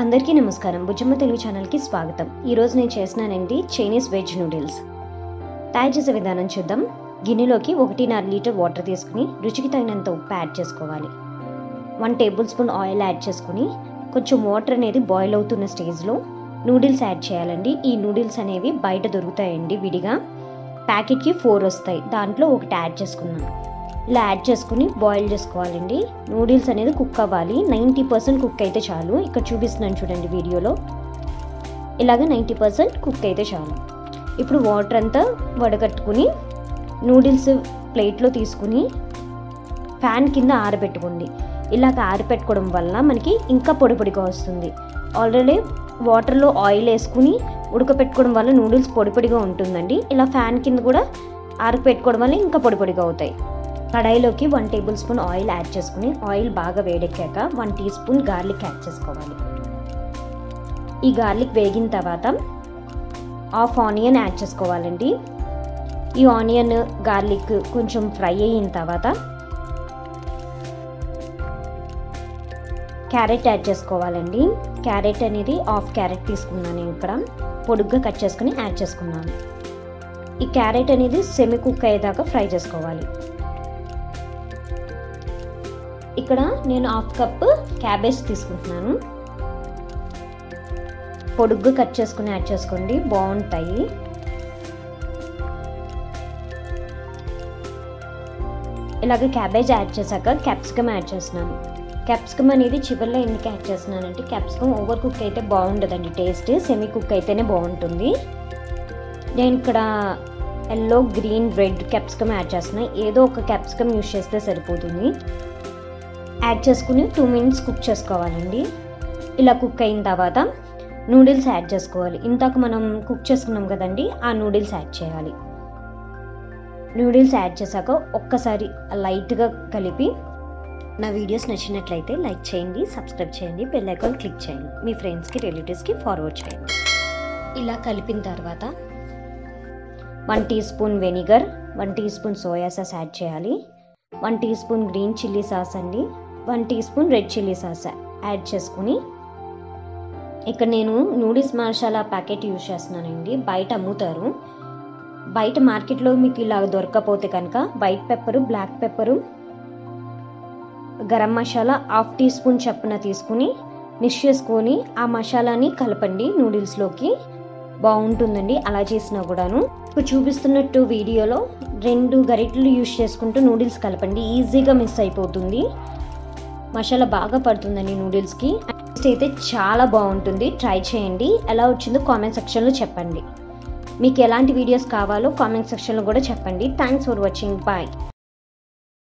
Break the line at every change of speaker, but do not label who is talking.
అందరికీ నమస్కారం బుజ్జమ్మ తెలుగు ఛానల్కి స్వాగతం ఈరోజు నేను చేసినానండి చైనీస్ వెజ్ నూడిల్స్ తయారు చేసే విధానం చూద్దాం గిన్నెలోకి ఒకటిన్నర లీటర్ వాటర్ తీసుకుని రుచికి తగినంత ఉప్పు యాడ్ చేసుకోవాలి one tablespoon oil add చేసుకుని కొంచెం వాటర్ అనేది బాయిల్ అవుతున్న స్టేజ్లో నూడిల్స్ యాడ్ చేయాలండి ఈ నూడిల్స్ అనేవి బయట దొరుకుతాయండి విడిగా ప్యాకెట్కి ఫోర్ వస్తాయి దాంట్లో ఒకటి యాడ్ చేసుకున్నాను ఇలా యాడ్ చేసుకుని బాయిల్ చేసుకోవాలండి నూడిల్స్ అనేది కుక్ అవ్వాలి నైంటీ పర్సెంట్ కుక్ అయితే చాలు ఇక్కడ చూపిస్తున్నాను చూడండి వీడియోలో ఇలాగ నైంటీ పర్సెంట్ కుక్ అయితే చాలు ఇప్పుడు వాటర్ అంతా వడగట్టుకుని నూడిల్స్ ప్లేట్లో తీసుకుని ఫ్యాన్ కింద ఆరబెట్టుకోండి ఇలాగ ఆరబెట్టుకోవడం వల్ల మనకి ఇంకా పొడి పొడిగా వస్తుంది ఆల్రెడీ వాటర్లో ఆయిల్ వేసుకుని ఉడకపెట్టుకోవడం వల్ల నూడిల్స్ పొడి పొడిగా ఉంటుందండి ఇలా ఫ్యాన్ కింద కూడా ఆరబెట్టుకోవడం వల్ల ఇంకా పొడి పొడిగా అవుతాయి కడాయిలోకి one tablespoon oil add చేసుకుని ఆయిల్ బాగా వేడెక్కాక one teaspoon garlic add చేసుకోవాలి ఈ గార్లిక్ వేగిన తర్వాత హాఫ్ ఆనియన్ యాడ్ చేసుకోవాలండి ఈ ఆనియన్ గార్లిక్ కొంచెం ఫ్రై అయిన తర్వాత క్యారెట్ యాడ్ చేసుకోవాలండి క్యారెట్ అనేది హాఫ్ క్యారెట్ తీసుకున్నాను నేను ఇక్కడ పొడుగ్గా కట్ చేసుకుని యాడ్ చేసుకున్నాను ఈ క్యారెట్ అనేది సెమి కుక్ అయ్యేదాకా ఫ్రై చేసుకోవాలి ఇక్కడ నేను హాఫ్ కప్ క్యాబేజ్ తీసుకుంటున్నాను పొడుగ్గా కట్ చేసుకుని యాడ్ చేసుకోండి బాగుంటాయి ఇలాగ క్యాబేజ్ యాడ్ చేశాక క్యాప్సికమ్ యాడ్ చేస్తున్నాను క్యాప్సికమ్ అనేది చివరిలో ఎందుకు యాడ్ చేస్తున్నానంటే క్యాప్సికమ్ ఓవర్ కుక్ అయితే బాగుండదండి టేస్ట్ సెమీ కుక్ అయితేనే బాగుంటుంది నేను ఇక్కడ yellow green red capsicum add చేస్తున్నాను ఏదో ఒక క్యాప్సికమ్ యూస్ చేస్తే సరిపోతుంది యాడ్ చేసుకుని టూ మినిట్స్ కుక్ చేసుకోవాలండి ఇలా కుక్ అయిన తర్వాత నూడిల్స్ యాడ్ చేసుకోవాలి ఇందాక మనం కుక్ చేసుకున్నాం కదండి ఆ నూడిల్స్ యాడ్ చేయాలి నూడిల్స్ యాడ్ చేశాక ఒక్కసారి లైట్గా కలిపి నా వీడియోస్ నచ్చినట్లయితే లైక్ చేయండి సబ్స్క్రైబ్ చేయండి బెల్ ఐకాన్ క్లిక్ చేయండి మీ ఫ్రెండ్స్కి రిలేటివ్స్కి ఫార్వర్డ్ చేయండి ఇలా కలిపిన తర్వాత one teaspoon vinegar one teaspoon soya sauce add చేయాలి one teaspoon green chilli sauce అండి one teaspoon red chilli sauce add చేసుకుని ఇక్కడ నేను నూడిల్స్ మసాలా ప్యాకెట్ యూజ్ చేస్తున్నానండి బయట అమ్ముతారు బయట మార్కెట్లో మీకు ఇలా దొరకపోతే కనుక white pepper black pepper garam masala half teaspoon చప్పున తీసుకుని మిక్స్ చేసుకొని ఆ మసాలాని కలపండి నూడిల్స్లోకి బాగుంటుందండి అలా చేసినా కూడాను ఇప్పుడు చూపిస్తున్నట్టు వీడియోలో రెండు గరిటెలు యూజ్ చేసుకుంటూ నూడిల్స్ కలపండి ఈజీగా మిస్ అయిపోతుంది మసాలా బాగా పడుతుందండి నూడిల్స్కి టేస్ట్ అయితే చాలా బాగుంటుంది ట్రై చేయండి ఎలా వచ్చిందో కామెంట్ సెక్షన్లో చెప్పండి మీకు ఎలాంటి వీడియోస్ కావాలో కామెంట్ సెక్షన్లో కూడా చెప్పండి థ్యాంక్స్ ఫర్ వాచింగ్ బాయ్